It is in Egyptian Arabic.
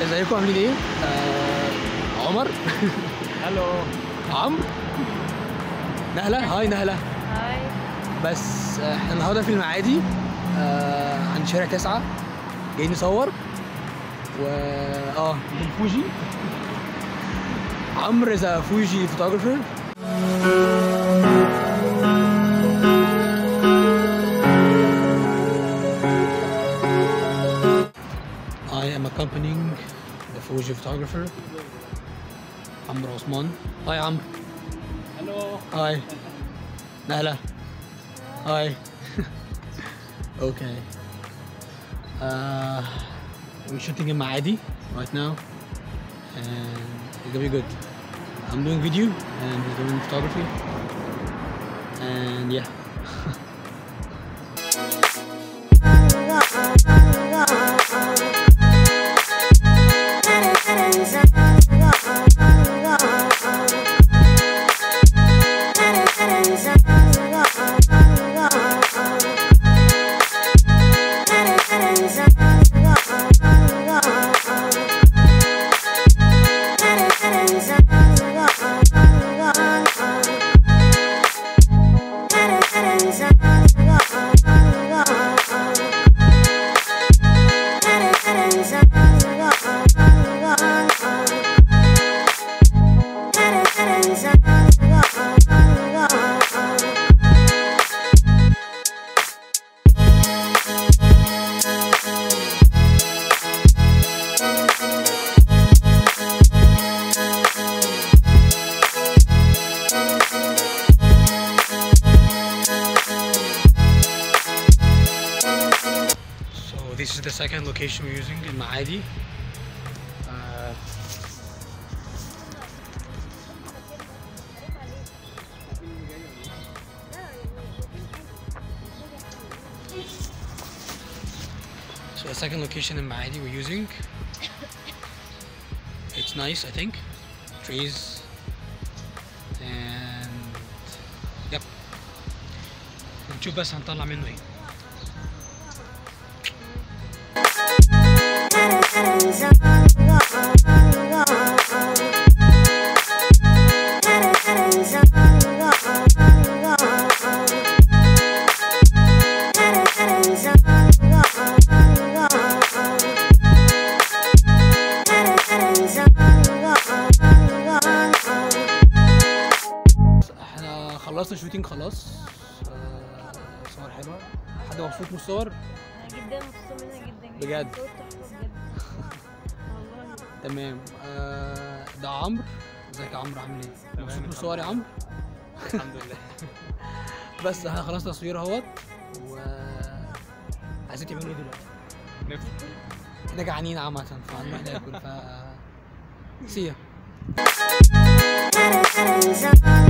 ازيكم عاملين ايه؟ آه عمر الو عمرو نهلة هاي نهلة هاي بس آه، احنا النهارده في المعادي آه عند شارع تسعة جايين نصور و اه بالفوجي عمرو ذا فوجي فوتوغرافر I am accompanying the Fuji photographer عمرو عثمان هاي عمرو الو هاي نهلة هاي okay uh, we're shooting in Maadi right now and it's gonna be good I'm doing video and he's doing photography and yeah So this is the second location we're using in Maadi. Uh, so the second location in Maadi we're using. It's nice, I think. Trees and yep. نشوف بس هنطلع منه ايه. احنا خلصنا شوتينج خلاص آه، صور حلوه حد مبسوط من الصور انا جدا مبسوطه منها جدا جدا بجد؟ صوت تحفه بجد والله تمام آه، ده عمرو ازيك يا عمرو عامل ايه تمام، مبسوط من الحمد الصور يا عمرو الحمد لله بس احنا خلصنا تصوير اهوت و عايزين تعملوا ايه دلوقتي نفسي احنا جعانين عامه فهنروح ناكل ف سي